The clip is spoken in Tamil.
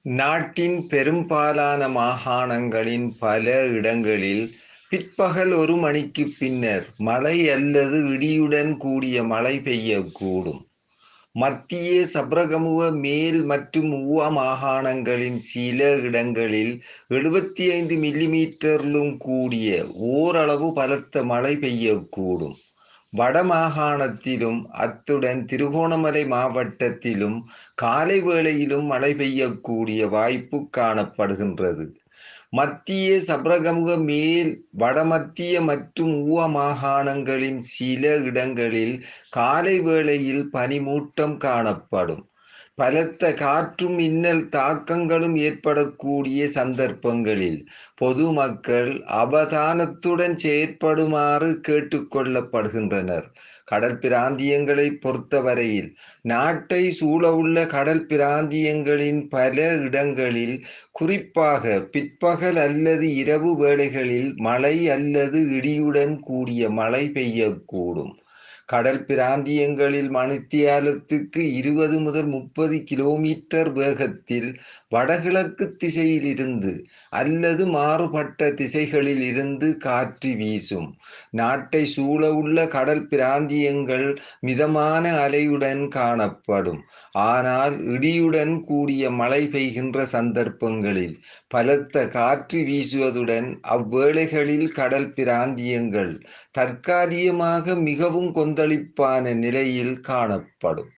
நாட்டின் பெரும்பாலான மாகாணங்களின் பல இடங்களில் பிற்பகல் ஒரு மணிக்குப் பின்னர் மழை அல்லது இடியுடன் கூடிய மழை பெய்யக்கூடும். மத்திய சப்ரகமுவ மேல் மற்றும் ஊவா மாகாணங்களின் சில இடங்களில் எழுபத்தைந்து மில்லிமீற்றரிலும் கூடிய ஓரளவு பலத்த மழை பெய்யக்கூடும். வடமாகாணத்திலும் அத்துடன் திருகோணமலை மாவட்டத்திலும் காலை வேளையிலும் மழை பெய்யக்கூடிய வாய்ப்பு காணப்படுகின்றது. மத்திய சப்ரகமுவ மேல் வடமத்திய மற்றும் ஊவா மாகாணங்களின் சில இடங்களில் காலை வேளையில் பனிமூட்டம் காணப்படும். பலத்த காற்றும் மின்னல் தாக்கங்களும் ஏற்படக்கூடிய சந்தர்ப்பங்களில் பொதுமக்கள் அவதானத்துடன் செயற்படுமாறு கேட்டுக் கொள்ளப்படுகின்றனர். கடல் பிராந்தியங்களை பொறுத்தவரையில் நாட்டை சூழவுள்ள கடல் பிராந்தியங்களின் பல இடங்களில் குறிப்பாக பிற்பகல் அல்லது இரவு வேளைகளில் மழை அல்லது இடியுடன் கூடிய மழை பெய்யக்கூடும். கடல் பிராந்தியங்களில் மணித்தியாலத்துக்கு இருபது முதல் முப்பது கிலோமீற்றர் வேகத்தில் வடகிழக்கு திசையிலிருந்து அல்லது மாறுபட்ட திசைகளில் இருந்து காற்று வீசும். நாட்டை சூழவுள்ள கடல் பிராந்தியங்கள் மிதமான அலையுடன் காணப்படும். ஆனால் இடியுடன் கூடிய மழை பெய்கின்ற சந்தர்ப்பங்களில் பலத்த காற்று வீசுவதுடன் அவ்வேளைகளில் கடல் பிராந்தியங்கள் தற்காலிகமாக மிகவும் கொந்தளிப்பான நிலையில் காணப்படும்.